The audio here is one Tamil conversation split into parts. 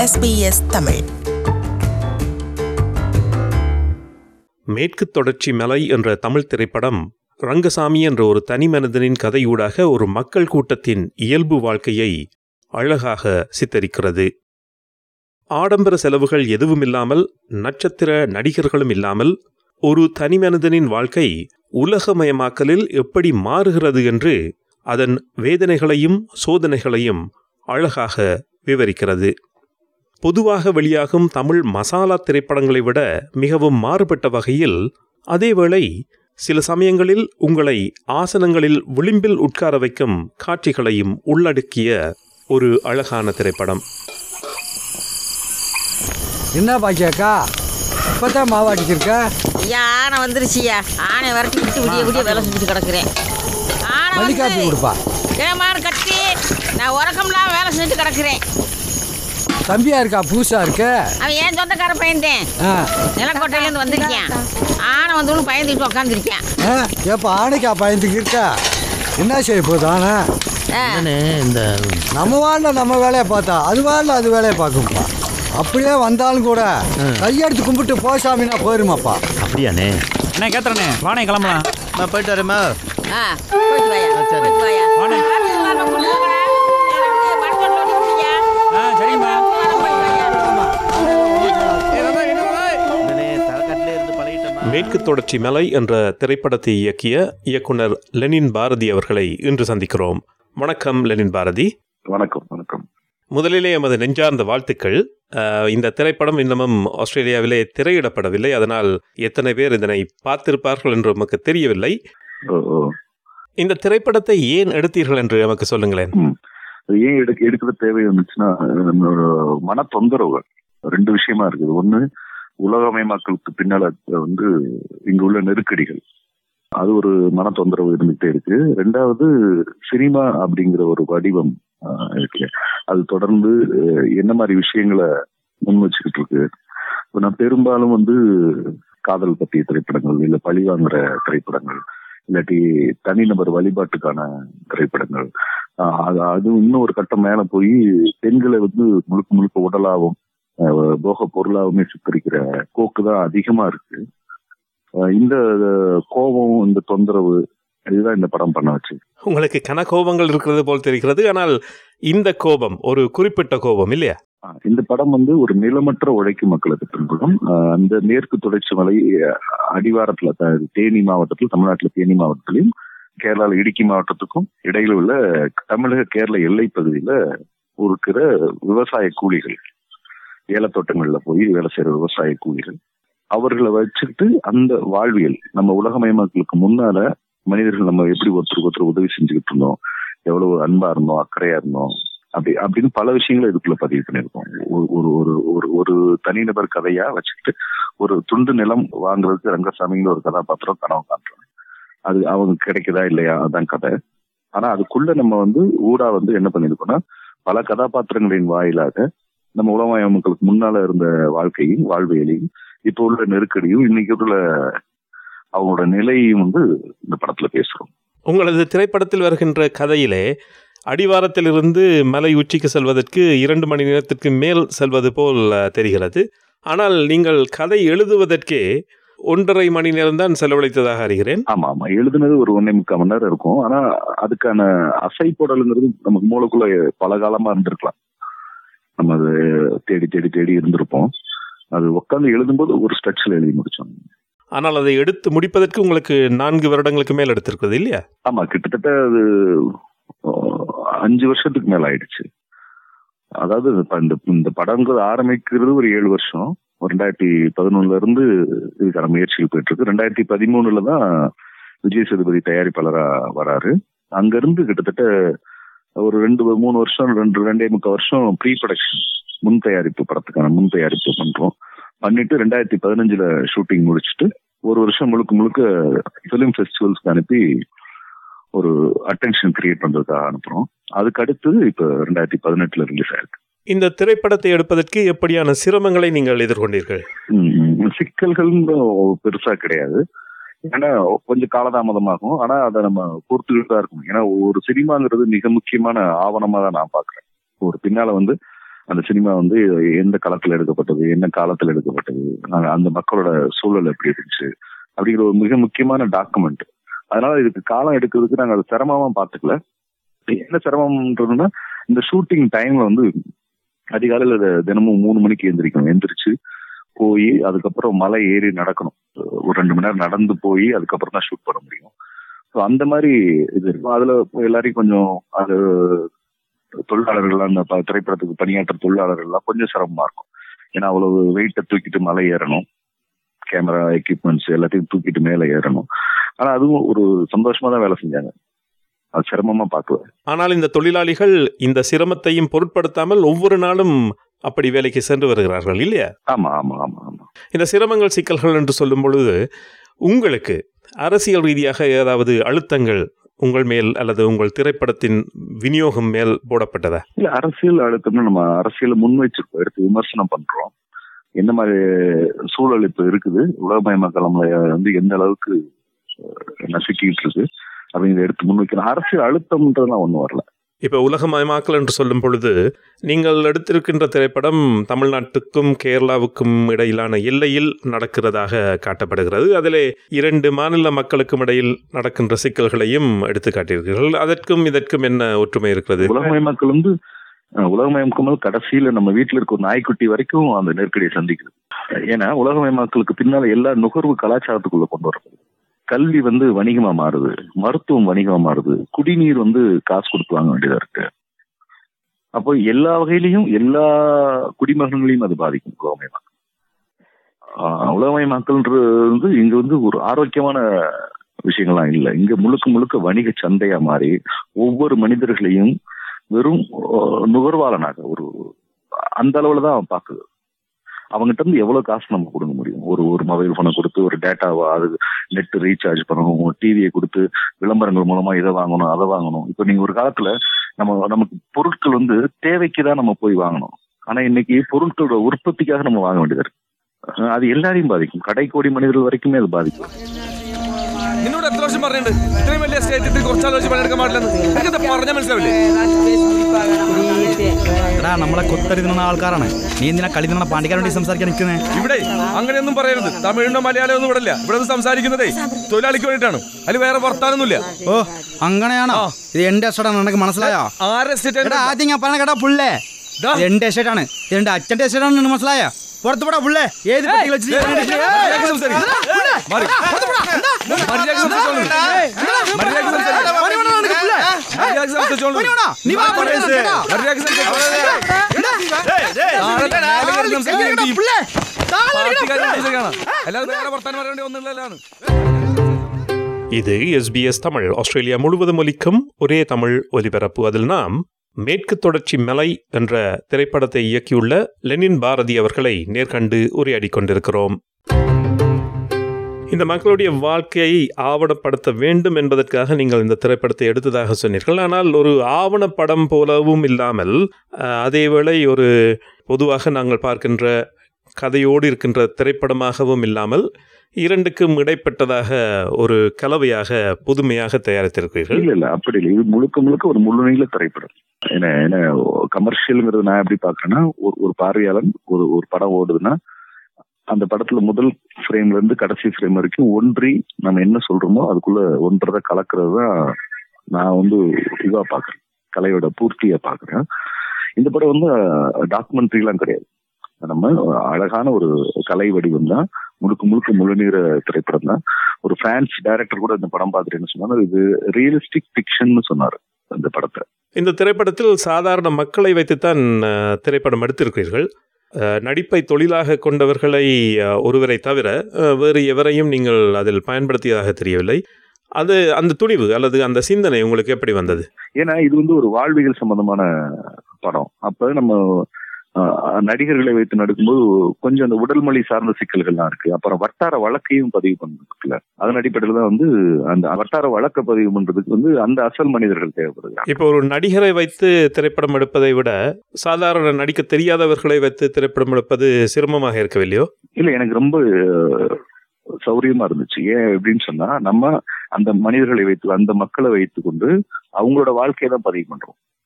SBS தமிழ் மேற்கு தொடர்ச்சி மலை என்ற தமிழ் திரைப்படம் ரங்கசாமி என்ற ஒரு தனி மனிதனின் கதையூடாக ஒரு மக்கள் கூட்டத்தின் இயல்பு வாழ்க்கையை அழகாக சித்தரிக்கிறது ஆடம்பர செலவுகள் எதுவுமில்லாமல் நட்சத்திர நடிகர்களும் இல்லாமல் ஒரு தனி மனிதனின் வாழ்க்கை உலகமயமாக்கலில் எப்படி மாறுகிறது என்று அதன் வேதனைகளையும் சோதனைகளையும் அழகாக விவரிக்கிறது பொதுவாக வெளியாகும் தமிழ் மசாலா திரைப்படங்களை விட மிகவும் மாறுபட்ட வகையில் அதேவேளை சில சமயங்களில் உங்களை ஆசனங்களில் விளிம்பில் உட்கார வைக்கும் காட்சிகளையும் உள்ளடக்கிய ஒரு அழகான திரைப்படம் என்ன பாக்கியாக்கா இப்பதான் மாவாட்டிக்கிருக்க ஐயா ஆனை வந்துருச்சியா ஆனை விரட்டி விட்டு விடிய விடிய வேலை செஞ்சுட்டு கிடக்குறேன் ஆனை மல்லிகாப்பி வந்து கொடுப்பா ஏமாறு கட்டி நான் உறக்கம்லாம் வேலை செஞ்சுட்டு கிடக்குறேன் தம்பியா இருக்கா பூசா இருக்க அவன் ஏன் சொந்தக்கார பையன்தேன் ஆ நிலக்கோட்டையிலேருந்து வந்திருக்கேன் ஆனை வந்து பயந்துக்கிட்டு உட்காந்துருக்கேன் ஆ ஏப்பா ஆணைக்கா பயந்துக்கு இருக்கா என்ன செய்ய போகுது ஆனை இந்த நம்ம வாழ்ல நம்ம வேலையை பார்த்தா அது வாழ்ல அது வேலையை பார்க்கும்ப்பா அப்படியே வந்தாலும் கூட கையெடுத்து கும்பிட்டு போ சாமினா போயிருமாப்பா அப்படியாண்ணே அண்ணே கேத்துறண்ணே வாணே கிளம்பலாம் நான் போயிட்டு வரேம்மா ஆ போயிட்டு வாயா சரி. போயிட்டு வாயா வாணே. ஆஃபீஸ் வரணும், கொண்டு போங்கடா. எனக்கு படுக்கணும் வந்துருச்சியா. ஆ சரிங்கம்மா என்னண்ணே தலைக்கட்டிலே இருந்து பழகிட்டோமா மேற்கு தொடர்ச்சி மலை என்ற திரைப்படத்தை இயக்கிய இயக்குனர் லெனின் பாரதி அவர்களை இன்று சந்திக்கிறோம் வணக்கம் லெனின் பாரதி வணக்கம் வணக்கம் முதலிலே எமது நெஞ்சார்ந்த வாழ்த்துக்கள் அஹ், இந்த திரைப்படம் இன்னமும் ஆஸ்திரேலியாவிலே திரையிடப்படவில்லை அதனால் எத்தனை பேர் இதனை பார்த்திருப்பார்கள் என்று நமக்கு தெரியவில்லை ஓ, ஓ. இந்த திரைப்படத்தை ஏன் எடுத்தீர்கள் என்று நமக்கு சொல்லுங்களேன் ம். அது ஏன் எடுக்க எடுக்கிற தேவை வந்துச்சுன்னா நம்மளோட மன தொந்தரவுகள் ரெண்டு விஷயமா இருக்குது ஒண்ணு உலகமயமாக்கலுக்கு பின்னால வந்து இங்க உள்ள நெருக்கடிகள் அது ஒரு மன தொந்தரவு இருந்துகிட்டே இருக்கு ரெண்டாவது சினிமா அப்படிங்கிற ஒரு வடிவம் ஆஹ், இருக்கு அது தொடர்ந்து அஹ், என்ன மாதிரி விஷயங்களை முன் வச்சுக்கிட்டு இருக்கு இப்ப நான் பெரும்பாலும் வந்து காதல் பற்றிய திரைப்படங்கள் இல்ல பழி வாங்குற திரைப்படங்கள் இல்லாட்டி தனிநபர் வழிபாட்டுக்கான திரைப்படங்கள் ஆஹ் அது அது இன்னும் ஒரு கட்டம் மேல போய் பெண்களை வந்து முழுக்க முழுக்க உடலாவும் ஆஹ் போக பொருளாவுமே சித்தரிக்கிற போக்கு தான் அதிகமா இருக்கு ஆஹ் இந்த கோபம் இந்த தொந்தரவு இதுதான் இந்த படம் பண்ண வச்சு உங்களுக்கு கன கோபங்கள் இருக்கிறது போல் தெரிகிறது ஆனால் இந்த கோபம் ஒரு குறிப்பிட்ட கோபம் இல்லையா ஆஹ் இந்த படம் வந்து ஒரு நிலமற்ற உழைக்கும் மக்களுக்கு பின்புறம் அந்த மேற்கு தொடர்ச்சி மலை ஆஹ் அடிவாரத்துல த- தேனி மாவட்டத்தில் தமிழ்நாட்டுல தேனி மாவட்டத்திலையும் கேரளால இடுக்கி மாவட்டத்துக்கும் இடையில உள்ள தமிழக கேரள எல்லை பகுதியில இருக்கிற விவசாய கூலிகள் ஏலத்தோட்டங்கள்ல போய் வேலை செய்யற விவசாய கூலிகள் அவர்களை வச்சுக்கிட்டு அந்த வாழ்வியல் நம்ம உலகமயமாக்கலுக்கு முன்னால மனிதர்கள் நம்ம எப்படி ஒருத்தருக்கு ஒருத்தர் உதவி செஞ்சுக்கிட்டு இருந்தோம் எவ்வளவு அன்பா இருந்தோம் அக்கறையா இருந்தோம் அப்படி அப்படின்னு பல விஷயங்களை இதுக்குள்ள பதிவு பண்ணியிருக்கோம் ஒரு ஒரு ஒரு ஒரு ஒரு தனிநபர் கதையா வச்சுக்கிட்டு ஒரு துண்டு நிலம் வாங்குறதுக்கு ரங்கசாமிங்கிற ஒரு கதாபாத்திரம் கனவு காட்டுறோம் அது அவங்க கிடைக்குதா இல்லையா அதான் கதை ஆனா அதுக்குள்ள நம்ம வந்து ஊடா வந்து என்ன பண்ணிருக்கோம்னா பல கதாபாத்திரங்களின் வாயிலாக நம்ம உலகமய மக்களுக்கு முன்னால இருந்த வாழ்க்கையும் வாழ்வியலையும் இப்போ உள்ள நெருக்கடியும் இன்னைக்கு உள்ள அவங்களோட நிலையையும் வந்து இந்த படத்துல பேசுறோம் உங்களது திரைப்படத்தில் வருகின்ற கதையிலே அடிவாரத்திலிருந்து மலை உச்சிக்கு செல்வதற்கு இரண்டு மணி நேரத்திற்கு மேல் செல்வது போல் அஹ், தெரிகிறது ஆனால் நீங்கள் கதை எழுதுவதற்கே ஒன்றரை மணி நேரம் தான் செலவழித்ததாக அறிகிறேன் ஆமா ஆமா எழுதுனது ஒரு ஒன்னே முக்கால் மணி நேரம் இருக்கும் ஆனா அதுக்கான அசைப்போடலுங்கிறது நமக்கு மூளைக்குள்ள பல காலமா இருந்திருக்கலாம் நம்ம அது தேடி தேடி தேடி இருந்திருப்போம் அது உட்காந்து எழுதும்போது ஒரு ஸ்ட்ரெச்சில் எழுதி முடிச்சோம் ஆனால் அதை எடுத்து முடிப்பதற்கு உங்களுக்கு நான்கு வருடங்களுக்கு மேல் எடுத்திருக்கிறது இல்லையா ஆமா கிட்டத்தட்ட அது அஹ், அஞ்சு வருஷத்துக்கு மேல ஆயிடுச்சு அதாவது இப்ப இந்த இந்த படங்கள் ஆரம்பிக்கிறது ஒரு ஏழு வருஷம் ஒரு ரெண்டாயிரத்தி பதினொன்னுல இருந்து இதுக்கான முயற்சிகள் போயிட்டு இருக்கு ரெண்டாயிரத்தி பதிமூணுல தான் விஜய் சேதுபதி தயாரிப்பாளரா வராரு அங்க இருந்து கிட்டத்தட்ட ஒரு ரெண்டு மூணு வருஷம் ரெண்டு ரெண்டே முக்கால் வருஷம் ப்ரீ ப்ரொடக்ஷன் முன் தயாரிப்பு படத்துக்கான முன் தயாரிப்பு பண்றோம் பண்ணிட்டு ரெண்டாயிரத்தி பதினஞ்சுல ஷூட்டிங் முடிச்சுட்டு ஒரு வருஷம் முழுக்க முழுக்க ஃபிலிம் ஃபெஸ்டிவல்ஸ்க்கு அனுப்பி ஒரு அட்டென்ஷன் கிரியேட் பண்றதுக்காக அனுப்புறோம் அதுக்கு அடுத்து இப்ப ரெண்டாயிரத்தி பதினெட்டுல ரிலீஸ் ஆயிருக்கு இந்த திரைப்படத்தை எடுப்பதற்கு எப்படியான சிரமங்களை நீங்கள் எதிர்கொண்டீர்கள் ம், ம். சிக்கல்கள் பெருசா கிடையாது ஏன்னா கொஞ்சம் காலதாமதமாகும் ஆனா அதை நம்ம பொறுத்துக்கிட்டு தான் இருக்கணும் ஏன்னா ஒரு சினிமாங்கிறது மிக முக்கியமான ஆவணமா தான் நான் பாக்குறேன் ஒரு பின்னால வந்து அந்த சினிமா வந்து எந்த களத்துல எடுக்கப்பட்டது என்ன காலத்துல எடுக்கப்பட்டது அஹ் அந்த மக்களோட சூழல் எப்படி இருந்துச்சு அப்படிங்கிற ஒரு மிக முக்கியமான டாக்குமெண்ட் அதனால இதுக்கு காலம் எடுக்கிறதுக்கு நாங்க அதை சிரமமா பாத்துக்கல என்ன சிரமம்ன்றதுன்னா இந்த ஷூட்டிங் டைம்ல வந்து அதிகாலையில தி- தினமும் மூணு மணிக்கு எந்திரிக்கணும் எந்திரிச்சு போய் அதுக்கப்புறம் மலை ஏறி நடக்கணும் ஒரு ரெண்டு மணி நேரம் நடந்து போய் அதுக்கப்புறம் தான் ஷூட் பண்ண முடியும் ஸோ அந்த மாதிரி இது இருக்கும் அதுல எல்லாரையும் கொஞ்சம் அது தொழிலாளர்கள் அந்த ப- திரைப்படத்துக்கு பணியாற்ற தொழிலாளர்கள்லாம் கொஞ்சம் சிரமமா இருக்கும் ஏன்னா அவ்வளவு வெயிட்டை தூக்கிட்டு மலை ஏறணும் கேமரா எக்யூப்மெண்ட்ஸ் எல்லாத்தையும் தூக்கிட்டு மேலே ஏறணும் ஆனா அதுவும் ஒரு சந்தோஷமா தான் வேலை செஞ்சாங்க அது சிரமமா பார்க்குவேன் ஆனால் இந்த தொழிலாளிகள் இந்த சிரமத்தையும் பொருட்படுத்தாமல் ஒவ்வொரு நாளும் அப்படி வேலைக்கு சென்று வருகிறார்கள் இல்லையா ஆமா ஆமா ஆமா ஆமா இந்த சிரமங்கள் சிக்கல்கள் என்று சொல்லும் பொழுது உங்களுக்கு அரசியல் ரீதியாக ஏதாவது அழுத்தங்கள் உங்கள் மேல் அல்லது உங்கள் திரைப்படத்தின் விநியோகம் மேல் போடப்பட்டதா இல்ல அரசியல் அழுத்தம்னு நம்ம அரசியலை முன்வைச்சிருக்கோம் எடுத்து விமர்சனம் பண்றோம் என்ன மாதிரி சூழல் இப்ப இருக்குது உலகமயமாக்கலம்ல வந்து எந்த அளவுக்கு அஹ், நசுக்கிட்டு இருக்கு அப்படிங்கிறத எடுத்து முன்வைக்கிறோம் அரசியல் அழுத்தம்ன்றதுலாம் ஒண்ணும் வரல இப்போ உலகமயமாக்கல் என்று சொல்லும் பொழுது நீங்கள் எடுத்திருக்கின்ற திரைப்படம் தமிழ்நாட்டுக்கும் கேரளாவுக்கும் இடையிலான எல்லையில் நடக்கிறதாக காட்டப்படுகிறது அதிலே இரண்டு மாநில மக்களுக்கும் இடையில் நடக்கின்ற சிக்கல்களையும் எடுத்து காட்டியிருக்கிறீர்கள் அதற்கும் இதற்கும் என்ன ஒற்றுமை இருக்கிறது உலகமயமாக்கல் வந்து அஹ், உலகமயமாக்கல் கடைசியில நம்ம வீட்டுல இருக்க ஒரு நாய்க்குட்டி வரைக்கும் அந்த நெருக்கடியை சந்திக்குது ஏன்னா உலகமயமாக்கலுக்கு பின்னால எல்லா நுகர்வு கலாச்சாரத்துக்குள்ள கொண்டு வரப்படுது கல்வி வந்து வணிகமா மாறுது மருத்துவம் வணிகமா மாறுது குடிநீர் வந்து காசு கொடுத்து வாங்க வேண்டியதா இருக்கு அப்போ எல்லா வகையிலையும் எல்லா குடிமகன்களையும் அது பாதிக்கும் உலகமயமாக்கல் ஆஹ் உலகமயமாக்கல்ன்றது வந்து இங்க வந்து ஒரு ஆரோக்கியமான விஷயங்கள்லாம் இல்லை இங்க முழுக்க முழுக்க வணிக சந்தையா மாறி ஒவ்வொரு மனிதர்களையும் வெறும் அஹ், நுகர்வாளனாக ஒரு அந்த அளவுல தான் அவன் பாக்குது அவங்ககிட்ட இருந்து எவ்வளவு காசு நம்ம கொடுக்க முடியும் ஒரு ஒரு மொபைல் போனை கொடுத்து ஒரு டேட்டாவா அது நெட் ரீசார்ஜ் பண்ணணும் டிவியை கொடுத்து விளம்பரங்கள் மூலமா இதை வாங்கணும் அதை வாங்கணும் இப்போ நீங்க ஒரு காலத்துல நம்ம நமக்கு பொருட்கள் வந்து தேவைக்கு தான் நம்ம போய் வாங்கணும் ஆனா இன்னைக்கு பொருட்களோட உற்பத்திக்காக நம்ம வாங்க வேண்டியது இருக்கு அஹ் அது எல்லாரையும் பாதிக்கும் கடைக்கோடி மனிதர்கள் வரைக்குமே அது பாதிக்கும் നിന്നോട് എത്ര വർഷം പറഞ്ഞിട്ടുണ്ട് ഇത്രയും വലിയ സ്റ്റേറ്റ് കുറച്ചാൾ വെച്ച് പണിയെടുക്കാൻ പാടില്ലെന്ന് എനിക്കത് പറഞ്ഞാൽ മനസ്സിലാവില്ലേ എടാ നമ്മളെ കൊത്തരി തിന്നുന്ന ആൾക്കാരാണ് നീ എന്തിനാ കളി തിന്നണ പാണ്ടിക്കാരൻ വേണ്ടി സംസാരിക്കാൻ നിൽക്കുന്നേ ഇവിടെ അങ്ങനെയൊന്നും പറയരുത് തമിഴിനോ മലയാളമോ ഒന്നും ഇവിടെ ഇല്ല ഇവിടെ നിന്ന് സംസാരിക്കുന്നതേ തൊഴിലാളിക്ക് വേണ്ടിയിട്ടാണ് അതിൽ വേറെ വർത്താനൊന്നുമില്ല ഓ അങ്ങനെയാണോ ഇത് എന്റെ എസ്റ്റേറ്റാണ് നിനക്ക് മനസ്സിലായോ ആരെ എടാ സ്റ്റേറ്റ് ആദ്യം ഞാൻ പറഞ്ഞ കേട്ടാ പുള്ളേ ദാ. ഇത് എന്റെ എസ്റ്റേറ്റാണ് ഇത് എന്റെ അച്ഛന്റെ എസ്റ്റേറ്റാണ് നിനക്ക് മനസ്സിലായോ പുറത്തു പോടാ പുള്ളേ ഏത് പെട്ടിയിൽ വെച്ച് നീ കണ്ടിട്ട്? മര്യാദയ്ക്ക് സംസാരിക്ക്. മാറി. മര്യാദയ്ക്ക് സംസാരിച്ചോളൂ. മര്യാദയ്ക്ക് സംസാരിക്ക്. പണി വേണോ നിനക്ക് പുള്ളേ? മര്യാദയ്ക്ക് സംസാരിച്ചോളൂ. പണി വേണോ? നീ വാ, പണി വേണം കേട്ടോ. മര്യാദയ്ക്ക് സംസാരിച്ചോളൂ. നാളെ നാളെ സംസാരിക്കാൻ ഈ പുള്ളേ, താഴെ പാർട്ടിക്കാരെ സംസാരിക്കണം. അല്ലാതെ വേറെ വർത്താനം പറയേണ്ടി ഒന്നുമില്ലല്ലാണ് இது எஸ்பிஎஸ் தமிழ் ஆஸ்திரேலியா முழுவதும் ஒலிக்கும் ஒரே தமிழ் ஒலிபரப்பு அதில் நாம் மேற்கு தொடர்ச்சி மலை என்ற திரைப்படத்தை இயக்கியுள்ள லெனின் பாரதி அவர்களை நேர்கண்டு உரையாடிக் கொண்டிருக்கிறோம் இந்த மக்களுடைய வாழ்க்கையை ஆவணப்படுத்த வேண்டும் என்பதற்காக நீங்கள் இந்த திரைப்படத்தை எடுத்ததாக சொன்னீர்கள் ஆனால் ஒரு ஆவணப்படம் போலவும் இல்லாமல் அஹ், அதேவேளை ஒரு பொதுவாக நாங்கள் பார்க்கின்ற கதையோடு இருக்கின்ற திரைப்படமாகவும் இல்லாமல் இரண்டுக்கும் இடைப்பட்டதாக ஒரு கலவையாக புதுமையாக தயாரித்திருக்கிறீர்கள் இல்ல இல்ல அப்படி இல்லை இது முழுக்க முழுக்க ஒரு முழுநீள திரைப்படம் என்ன என்ன கமர்ஷியல்ங்கிறது நான் எப்படி பாக்குறேன்னா ஒரு ஒரு பார்வையாளன் ஒரு ஒரு படம் ஓடுதுன்னா அந்த படத்துல முதல் ஃப்ரேம்ல இருந்து கடைசி ஃப்ரேம் வரைக்கும் ஒன்றி நம்ம என்ன சொல்றோமோ அதுக்குள்ள ஒன்றரை கலக்கிறது தான் நான் வந்து இதுவா பாக்குறேன் கலையோட பூர்த்தியா பாக்குறேன் இந்த படம் வந்து டாக்குமெண்ட்ரிலாம் கிடையாது நம்ம அழகான ஒரு கலை வடிவம் தான் முழுக்க முழுக்க முழுநீர திரைப்படம் தான் ஒரு பிரான்ஸ் டைரக்டர் கூட இந்த படம் பார்த்துட்டு என்ன சொன்னாரு இது ரியலிஸ்டிக் ஃபிக்ஷன் சொன்னாரு அந்த படத்தை இந்த திரைப்படத்தில் சாதாரண மக்களை வைத்துத்தான் அஹ், திரைப்படம் எடுத்திருக்கிறீர்கள் அஹ், நடிப்பை தொழிலாக கொண்டவர்களை அஹ், ஒருவரை தவிர அஹ், வேறு எவரையும் நீங்கள் அதில் பயன்படுத்தியதாக தெரியவில்லை அது அந்த துணிவு அல்லது அந்த சிந்தனை உங்களுக்கு எப்படி வந்தது ஏன்னா இது வந்து ஒரு வாழ்வியல் சம்பந்தமான படம் அப்ப நம்ம ஆஹ், நடிகர்களை வைத்து நடக்கும்போது கொஞ்சம் அந்த உடல் மொழி சார்ந்த சிக்கல்கள்லாம் இருக்கு அப்புறம் வட்டார வழக்கையும் பதிவு பண்ணிருக்குல்ல அதன் அடிப்படையில் தான் வந்து அந்த வட்டார வழக்க பதிவு பண்றதுக்கு வந்து அந்த அசல் மனிதர்கள் தேவைப்படுகிறாங்க இப்போ ஒரு நடிகரை வைத்து திரைப்படம் எடுப்பதை விட சாதாரண நடிக்க தெரியாதவர்களை வைத்து திரைப்படம் எடுப்பது சிரமமாக இருக்கவில்லையோ இல்ல எனக்கு ரொம்ப அஹ், சௌரியமா இருந்துச்சு ஏன் அப்படின்னு சொன்னா நம்ம அந்த மனிதர்களை வைத்து அந்த மக்களை வைத்து கொண்டு அவங்களோட வாழ்க்கையை தான் பதிவு பண்றோம்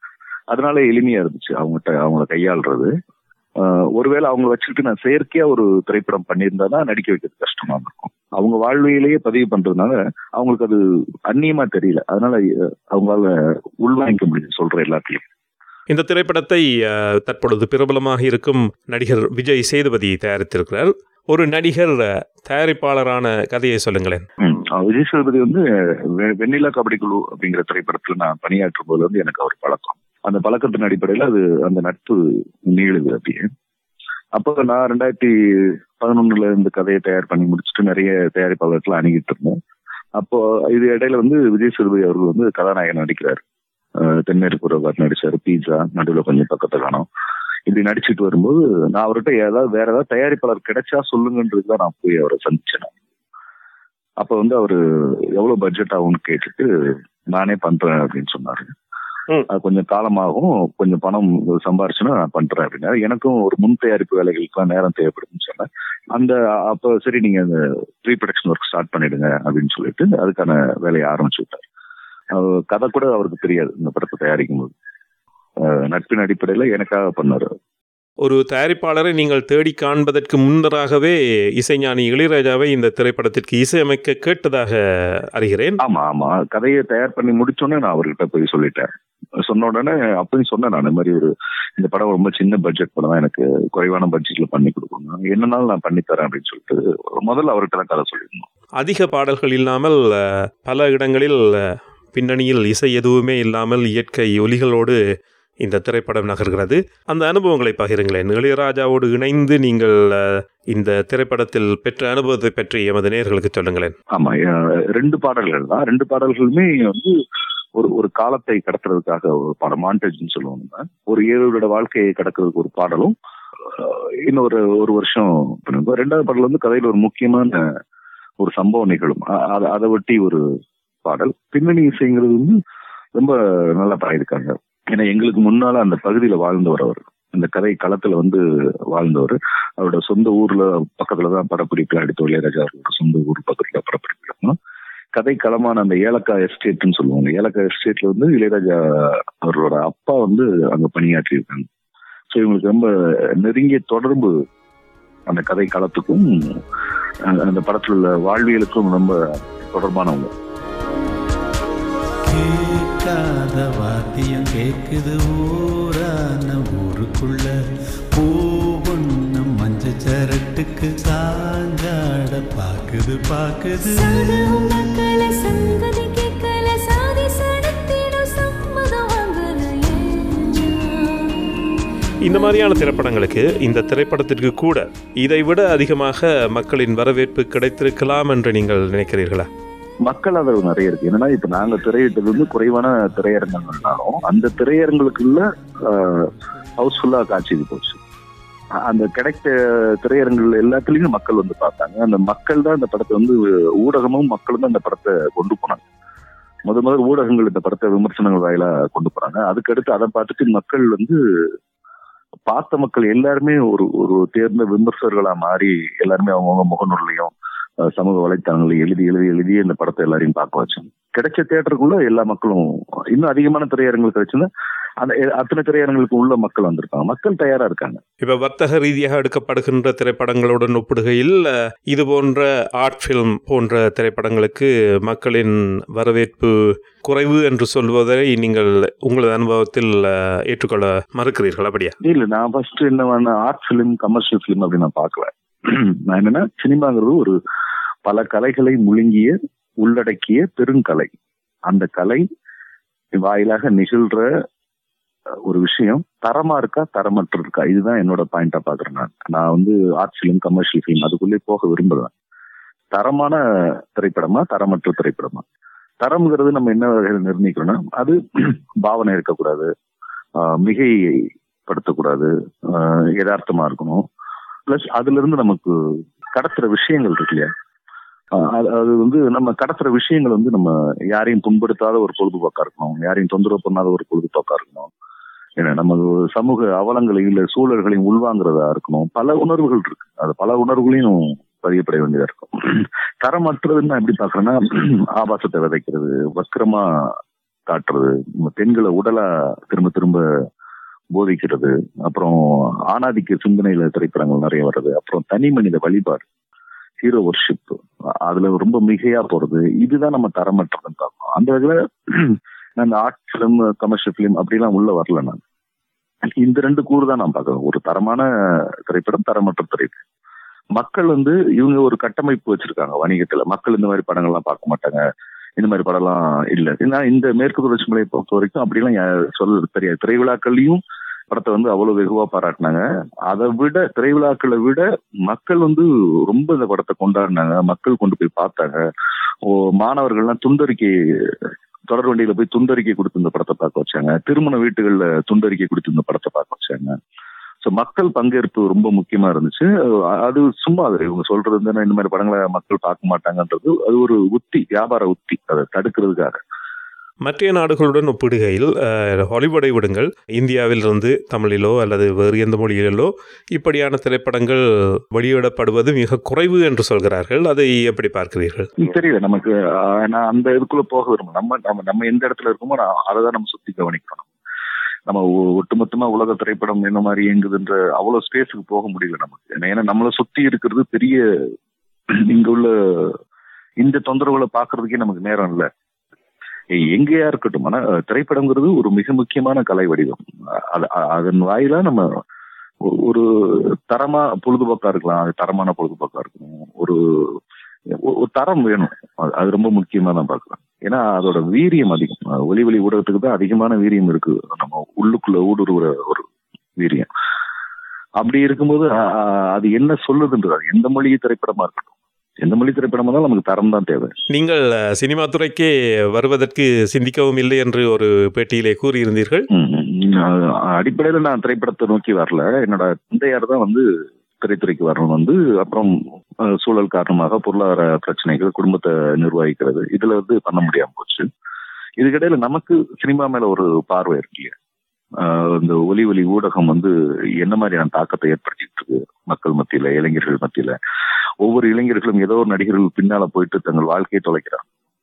அதனால எளிமையா இருந்துச்சு அவங்ககிட்ட அவங்கள கையாளுறது ஆஹ் ஒருவேளை அவங்க வச்சுக்கிட்டு நான் செயற்கையா ஒரு திரைப்படம் பண்ணியிருந்தா நடிக்க வைக்கிறது கஷ்டமா இருக்கும் அவங்க வாழ்வியலையே பதிவு பண்றதுனால அவங்களுக்கு அது அந்நியமா தெரியல அதனால அஹ், அவங்களால உள்வாங்கிக்க முடியும் சொல்ற எல்லாத்தையும் இந்த திரைப்படத்தை அஹ், தற்பொழுது பிரபலமாக இருக்கும் நடிகர் விஜய் சேதுபதி தயாரித்திருக்கிறார் ஒரு நடிகர் அஹ், தயாரிப்பாளரான கதையை சொல்லுங்களேன் ம். அஹ் விஜய் சேதுபதி வந்து வெ- வெண்ணிலா கபடி குழு அப்படிங்கிற திரைப்படத்துல நான் பணியாற்றும் போது வந்து எனக்கு அவர் பழக்கம் அந்த பழக்கத்தின் அடிப்படையில அது அந்த நட்பு நீளுது அப்படியே அப்போ நான் ரெண்டாயிரத்தி பதினொன்னுல இந்த கதையை தயார் பண்ணி முடிச்சுட்டு நிறைய தயாரிப்பாளர்களை அணுகிட்டு இருந்தேன் அப்போ இது இடையில வந்து விஜய் சேதுபதி அவர்கள் வந்து கதாநாயகன் நடிக்கிறார் அஹ் தென்மேற்கு உறவார் நடிச்சாரு பீட்சா நடுவில் கொஞ்சம் பக்கத்தை காணும் இப்படி நடிச்சிட்டு வரும்போது நான் அவர்கிட்ட ஏதாவது வேற ஏதாவது தயாரிப்பாளர் கிடைச்சா சொல்லுங்கன்றது தான் நான் போய் அவரை சந்திச்சேன் நான். அப்ப வந்து அவரு எவ்வளவு பட்ஜெட் ஆகும்னு கேட்டுட்டு நானே பண்றேன் அப்படின்னு சொன்னாரு ம். அது கொஞ்சம் காலமாகும் கொஞ்சம் பணம் சம்பாரிச்சுன்னா நான் பண்றேன் அப்படின்னா எனக்கும் ஒரு முன் தயாரிப்பு வேலைகளுக்குலாம் நேரம் தேவைப்படுதுன்னு சொன்னேன் அந்த அப்ப சரி நீங்க அந்த ப்ரீ ப்ரொடக்ஷன் ஒர்க் ஸ்டார்ட் பண்ணிடுங்க அப்படின்னு சொல்லிட்டு அதுக்கான வேலையை ஆரம்பிச்சு விட்டார் அவர் கதை கூட அவருக்கு தெரியாது இந்த படத்தை தயாரிக்கும் போது அஹ் நட்பின் அடிப்படையில எனக்காக பண்ணாரு ஒரு தயாரிப்பாளரை நீங்கள் தேடி காண்பதற்கு முன்னராகவே இசைஞானி இளையராஜாவை இந்த திரைப்படத்திற்கு இசையமைக்க கேட்டதாக அறிகிறேன் ஆமா ஆமா கதையை தயார் பண்ணி முடிச்சோன்னே நான் அவர்கிட்ட போய் சொல்லிட்டேன் சொன்ன உடனே அப்பயும் சொன்னேன் நான் இந்த மாதிரி ஒரு இந்த படம் ரொம்ப சின்ன பட்ஜெட் படம் தான் எனக்கு குறைவான பட்ஜெட்ல பண்ணி கொடுக்கணும் என்னன்னாலும் நான் பண்ணி தரேன் அப்படின்னு சொல்லிட்டு முதல்ல அவர்கிட்ட தான் கதை சொல்லியிருந்தோம் அதிக பாடல்கள் இல்லாமல் அஹ், பல இடங்களில் அஹ், பின்னணியில் இசை எதுவுமே இல்லாமல் இயற்கை ஒலிகளோடு இந்த திரைப்படம் நகர்கிறது அந்த அனுபவங்களை பகிருங்களேன் இளையராஜாவோடு இணைந்து நீங்கள் அஹ், இந்த திரைப்படத்தில் பெற்ற அனுபவத்தை பற்றி எமது நேயர்களுக்கு சொல்லுங்களேன் ஆமா அஹ் ரெண்டு பாடல்கள் தான் ரெண்டு பாடல்களுமே வந்து ஒரு ஒரு காலத்தை கடத்துறதுக்காக ஒரு பாடம் மாண்டேஜ்னு சொல்லுவாங்க நம்ம. ஒரு ஏழோட வாழ்க்கையை கடக்கிறதுக்கு ஒரு பாடலும் அஹ் இன்னொரு ஒரு வருஷம் பண்ணுவோம். ரெண்டாவது பாடல் வந்து கதையில ஒரு முக்கியமான ஒரு சம்பவம் நிகழும் அ- அத- அதை ஒட்டி ஒரு பாடல் பின்னணி இசைங்கிறது வந்து ரொம்ப நல்லா பாடியிருக்காங்க ஏன்னா எங்களுக்கு முன்னால அந்த பகுதியில வாழ்ந்தவர் அவர் இந்த கதை களத்துல வந்து வாழ்ந்தவர் அவரோட சொந்த ஊர்ல பக்கத்துல தான் படப்பிடிப்பு அடுத்த இளையராஜா அவரோட சொந்த ஊர் பக்கத்துல படப்பிடிப்பு நடக்கும். கதை களமான அந்த ஏலக்காய் எஸ்டேட்னு சொல்லுவாங்க ஏலக்காய் எஸ்டேட்ல வந்து இளையராஜா அவரோட அப்பா வந்து அங்க பணியாற்றி இருக்காங்க ஸோ இவங்களுக்கு ரொம்ப நெருங்கிய தொடர்பு அந்த கதை களத்துக்கும் அஹ் அந்த படத்துல உள்ள வாழ்வியலுக்கும் ரொம்ப தொடர்பானவங்க கேட்காத வாத்தியம் கேக்குது ஊரான ஊருக்குள்ள பூவொன்னும் மஞ்ச சரட்டுக்கு சாஞ்சாட பாக்குது பாக்குது சாதகம் நக்கல சங்கதி கேட்கல சாதி சடத்திடும் சம்மதம் வாங்கலையே இந்த மாதிரியான திரைப்படங்களுக்கு இந்த திரைப்படத்திற்கு கூட இதைவிட அதிகமாக மக்களின் வரவேற்பு கிடைத்திருக்கலாம் என்று நீங்கள் நினைக்கிறீர்களா மக்கள் ஆதரவு நிறைய இருக்கு என்னன்னா இப்ப நாங்க திரையிட்டது வந்து குறைவான திரையரங்கங்கள்னாலும் அந்த திரையரங்குகளுக்குள்ள ஹவுஸ்ஃபுல்லா காட்சி இது போச்சு அ- அந்த கிடைத்த திரையரங்குகள் எல்லாத்துலயும் மக்கள் வந்து பார்த்தாங்க அந்த மக்கள் தான் இந்த படத்தை வந்து ஊடகமும் மக்களும் தான் இந்த படத்தை கொண்டு போனாங்க முத முதல் ஊடகங்கள் இந்த படத்தை விமர்சனங்கள் வாயிலா கொண்டு போறாங்க அதுக்கடுத்து அதை பார்த்துட்டு மக்கள் வந்து பார்த்த மக்கள் எல்லாருமே ஒரு ஒரு தேர்ந்த விமர்சகர்களா மாறி எல்லாருமே அவங்கவுங்க முகநூல்லையும் அஹ், சமூக வலைத்தளங்களில் எழுதி எழுதி எழுதி இந்த படத்தை எல்லாரையும் பார்க்க வச்சாங்க கிடைச்ச தியேட்டருக்குள்ள எல்லா மக்களும் இன்னும் அதிகமான திரையரங்குகள் கிடைச்சுன்னா அந்த எ- அத்தனை திரையரங்குகளுக்கு உள்ள மக்கள் வந்திருக்காங்க மக்கள் தயாரா இருக்காங்க இப்போ வர்த்தக ரீதியாக எடுக்கப்படுகின்ற திரைப்படங்களுடன் ஒப்பிடுகையில் அஹ், இது போன்ற ஆர்ட் ஃபில்ம் போன்ற திரைப்படங்களுக்கு மக்களின் வரவேற்பு குறைவு என்று சொல்வதை நீங்கள் உங்களது அனுபவத்தில் அஹ், ஏற்றுக்கொள்ள மறுக்கிறீர்கள் அப்படியா இல்ல நான் ஃபர்ஸ்ட் என்ன ஆர்ட் ஃபிலிம் கமர்ஷியல் ஃபிலிம் அப்படி நான் பார்க்கல நான் என்னன்னா சினிமாங்கிறது ஒரு பல கலைகளை முழுங்கிய உள்ளடக்கிய பெருங்கலை அந்த கலை வாயிலாக நிகழ்ற அஹ், ஒரு விஷயம் தரமா இருக்கா தரமற்ற இருக்கா இதுதான் என்னோட பாயிண்டா பாக்குறேன் நான் நான் வந்து ஆர்ட் ஃபிலிம் கமர்ஷியல் ஃபிலிம் அதுக்குள்ளே போக விரும்புறேன் தரமான திரைப்படமா தரமற்ற திரைப்படமா தரம்ங்கிறது நம்ம என்ன வகையில் நிர்ணயிக்கிறோம்னா அது பாவனை இருக்கக்கூடாது ஆஹ் மிகைப்படுத்தக்கூடாது ஆஹ் யதார்த்தமா இருக்கணும் பிளஸ் அதுல இருந்து நமக்கு கடத்துற விஷயங்கள் இருக்கு இல்லையா ஆஹ் அது அது வந்து நம்ம கடத்துற விஷயங்கள் வந்து நம்ம யாரையும் புண்படுத்தாத ஒரு பொழுதுபோக்கா இருக்கணும் யாரையும் தொந்தரவு பண்ணாத ஒரு பொழுதுபோக்கா இருக்கணும் ஏன்னா நம்ம ஒரு சமூக அவலங்களையும் இல்ல சூழல்களையும் உள்வாங்குறதா இருக்கணும் பல உணர்வுகள் இருக்கு அது பல உணர்வுகளையும் பதியப்பட வேண்டியதா இருக்கும் தரமற்றதுன்னு நான் எப்படி பாக்குறேன்னா ஆபாசத்தை விதைக்கிறது வக்கரமா காட்டுறது நம்ம பெண்களை உடலா திரும்ப திரும்ப போதிக்கிறது அப்புறம் ஆணாதிக்க சிந்தனையில திரைப்படங்கள் நிறைய வருது அப்புறம் தனி மனித வழிபாடு ஹீரோ ஒர்ஷிப் அதுல ரொம்ப மிகையா போறது இதுதான் நம்ம தரமற்றதுன்னு பார்க்கணும் அந்த வகையில நான் ஆர்ட் பிலிம் கமர்ஷியல் பிலிம் அப்படிலாம் உள்ள வரல நான் இந்த ரெண்டு கூறு தான் நான் பார்க்கறேன் ஒரு தரமான திரைப்படம் தரமற்ற திரைப்படம் மக்கள் வந்து இவங்க ஒரு கட்டமைப்பு வச்சிருக்காங்க வணிகத்துல மக்கள் இந்த மாதிரி படங்கள்லாம் பார்க்க மாட்டாங்க இந்த மாதிரி படம்லாம் இல்ல ஏன்னா இந்த மேற்கு தொடர்ச்சி மலையை பொறுத்த வரைக்கும் அப்படிலாம் யா- சொல்றது தெரியாது திரைவிழாக்கள்லயும் படத்தை வந்து அவ்வளவு வெகுவா பாராட்டினாங்க அதை விட திரைவிழாக்களை விட மக்கள் வந்து ரொம்ப இந்த படத்தை கொண்டாடினாங்க மக்கள் கொண்டு போய் பார்த்தாங்க ஓ மாணவர்கள்லாம் துண்டறிக்கை தொடர் வண்டியில போய் துண்டறிக்கை கொடுத்து இந்த படத்தை பார்க்க வச்சாங்க திருமண வீட்டுகள்ல துண்டறிக்கை கொடுத்து இந்த படத்தை பார்க்க வச்சாங்க ஸோ மக்கள் பங்கேற்பு ரொம்ப முக்கியமா இருந்துச்சு அ- அது சும்மா அது இவங்க சொல்றது வந்து இந்த மாதிரி படங்களை மக்கள் பார்க்க மாட்டாங்கன்றது அது ஒரு உத்தி வியாபார உத்தி அதை தடுக்கிறதுக்காக மற்ற நாடுகளுடன் ஒப்பிடுகையில் அஹ், ஹாலிவுட்டை விடுங்கள் இந்தியாவிலிருந்து தமிழிலோ அல்லது வேறு எந்த மொழியிலோ இப்படியான திரைப்படங்கள் வெளியிடப்படுவது மிக குறைவு என்று சொல்கிறார்கள் அதை எப்படி பார்க்கிறீர்கள் இது தெரியல நமக்கு ஆஹ், நான் அந்த இதுக்குள்ள போக விரும்பும் நம்ம நம்ம நம்ம எந்த இடத்துல இருக்கோமோ நான் அதை தான் நம்ம சுத்தி கவனிக்கணும் நம்ம ஒ- ஒட்டுமொத்தமா உலக திரைப்படம் என்ன மாதிரி இயங்குதுன்ற அவ்வளவு ஸ்பேஸுக்கு போக முடியல நமக்கு ஏன்னா- ஏன்னா நம்மளை சுத்தி இருக்கிறது பெரிய இங்க உள்ள இந்த தொந்தரவுகளை பாக்குறதுக்கே நமக்கு நேரம் இல்ல எ- எங்கேயா இருக்கட்டும் ஆனா அஹ், திரைப்படங்கிறது ஒரு மிக முக்கியமான கலை வடிவம் அது- அ- அதன் வாயிலா நம்ம ஒ- ஒரு தரமா பொழுதுபோக்கா இருக்கலாம் அது தரமான பொழுதுபோக்கா இருக்கணும் ஒரு ஒ- ஒரு தரம் வேணும் அது- அது ரொம்ப முக்கியமா நான் பார்க்கிறேன் ஏன்னா அதோட வீரியம் அதிகம் அஹ் ஒலி ஒளி ஊடகத்துக்கு தான் அதிகமான வீரியம் இருக்கு நம்ம உள்ளுக்குள்ள ஊடுருவுற ஒரு வீரியம் அப்படி இருக்கும்போது அ- அ- அது என்ன சொல்லுதுன்றது அது எந்த மொழி திரைப்படமா இருக்கட்டும் எந்த மொழி திரைப்படமா இருந்தாலும் நமக்கு தரம் தான் தேவை நீங்கள் அஹ், சினிமா துறைக்கே வருவதற்கு சிந்திக்கவும் இல்லை என்று ஒரு பேட்டியிலே கூறியிருந்தீர்கள் ம், ம். அஹ் அடிப்படையில நான் திரைப்படத்தை நோக்கி வரல என்னோட தந்தையார் தான் வந்து திரைத்துறைக்கு வரணும் வந்து அப்புறம் அஹ், சூழல் காரணமாக பொருளாதார பிரச்சனைகள் குடும்பத்தை நிர்வகிக்கிறது இதுல வந்து பண்ண முடியாம போச்சு இதுக்கிடையில நமக்கு சினிமா மேல ஒரு பார்வை இருக்கு இல்லையா ஆஹ் இந்த ஒலி ஒலி ஊடகம் வந்து என்ன மாதிரியான தாக்கத்தை ஏற்படுத்திட்டு இருக்கு மக்கள் மத்தியில இளைஞர்கள் மத்தியில ஒவ்வொரு இளைஞர்களும் ஏதோ ஒரு நடிகர்கள் பின்னால போயிட்டு தங்கள் வாழ்க்கையை தொலைக்கிறாங்க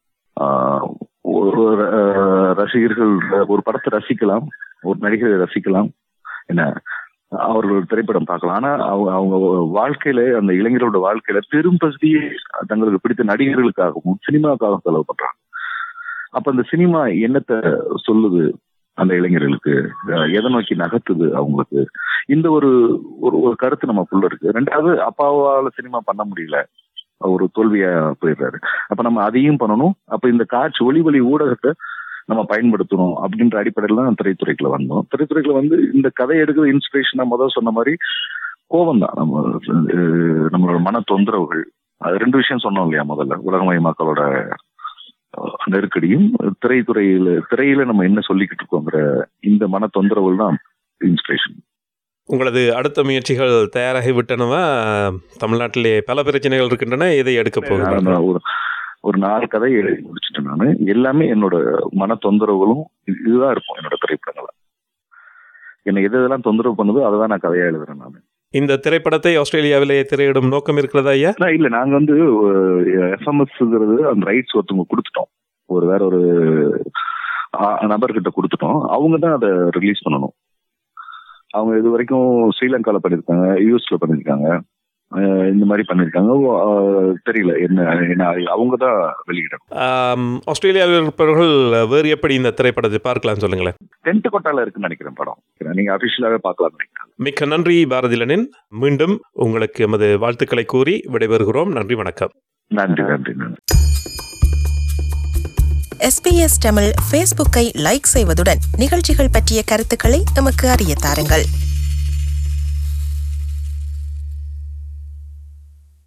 ஆஹ் ஒரு ஆஹ் ரசிகர்கள் ஒரு படத்தை ரசிக்கலாம் ஒரு நடிகரை ரசிக்கலாம் என்ன அவர்கள் ஒரு திரைப்படம் பார்க்கலாம் ஆனா அவங்க அவங்க வாழ்க்கையில அந்த இளைஞரோட வாழ்க்கையில பெரும் பகுதியே தங்களுக்கு பிடித்த நடிகர்களுக்காகவும் சினிமாவுக்காகவும் செலவு பண்றாங்க அப்ப அந்த சினிமா என்னத்தை சொல்லுது அந்த இளைஞர்களுக்கு அஹ் எதை நோக்கி நகர்த்துது அவங்களுக்கு இந்த ஒரு ஒரு ஒரு கருத்து நமக்குள்ள இருக்கு ரெண்டாவது அப்பாவால சினிமா பண்ண முடியல ஒரு தோல்வியா போயிடுறாரு அப்ப நம்ம அதையும் பண்ணணும் அப்ப இந்த காட்சி ஒளி ஒளி ஊடகத்தை நம்ம பயன்படுத்தணும் அப்படின்ற அடிப்படையில தான் திரைத்துறைக்குள்ள வந்தோம் திரைத்துறைக்குள்ள வந்து இந்த கதை எடுக்கிற இன்ஸ்பிரேஷனா முதல் சொன்ன மாதிரி கோபம் தான் நம்ம அஹ் நம்மளோட மன தொந்தரவுகள் அது ரெண்டு விஷயம் சொன்னோம் இல்லையா முதல்ல உலகமயமாக்களோட அஹ், நெருக்கடியும் திரைத்துறையில திரையில நம்ம என்ன சொல்லிக்கிட்டு இருக்கோங்கிற இந்த மன தொந்தரவுகள் தான் இன்ஸ்பிரேஷன் உங்களது அடுத்த முயற்சிகள் தயாராகி விட்டனவா தமிழ்நாட்டிலே பல பிரச்சனைகள் இருக்கின்றன இதை எடுக்க போகிறாங்க நான் ஒரு ஒரு நாலு கதை எழுதி முடிச்சிட்டேன் நானு எல்லாமே என்னோட மன தொந்தரவுகளும் இது- இதுதான் இருக்கும் என்னோட திரைப்படங்கள என்னை எது எதெல்லாம் தொந்தரவு பண்ணுதோ அதை தான் நான் கதையா எழுதுறேன் நான் இந்த திரைப்படத்தை ஆஸ்திரேலியாவிலே திரையிடும் நோக்கம் இருக்கிறதா ஐயா இல்ல நாங்க வந்து எஃப்எம்எஸ்ங்கிறது அந்த ரைட்ஸ் ஒருத்தவங்க கொடுத்துட்டோம் ஒரு வேற ஒரு ஆ- நபர்கிட்ட கொடுத்துட்டோம் அவங்க தான் அதை ரிலீஸ் பண்ணணும் அவங்க இது வரைக்கும் ஸ்ரீலங்கால பண்ணிருக்காங்க யூஎஸ்ல பண்ணிருக்காங்க அஹ் இந்த மாதிரி பண்ணிருக்காங்க அஹ் தெரியல என்ன என்ன அவங்க தான் வெளியிடணும் ஆம், ஆஸ்திரேலியாவில் இருப்பவர்கள் வேறு எப்படி இந்த திரைப்படத்தை பார்க்கலாம் சொல்லுங்களேன் டென்ட் கொட்டால இருக்குன்னு நினைக்கிறேன் படம் நீங்க அபிஷியலாவே பார்க்கலாம் நினைக்கிறேன் மிக்க நன்றி பாரதிலனின் மீண்டும் உங்களுக்கு எமது வாழ்த்துக்களை கூறி விடைபெறுகிறோம் நன்றி வணக்கம் நன்றி நன்றி நன்றி எஸ்பிஎஸ் தமிழ் ஃபேஸ்புக்கை லைக் செய்வதுடன் நிகழ்ச்சிகள் பற்றிய கருத்துக்களை எமக்கு அறிய தாருங்கள்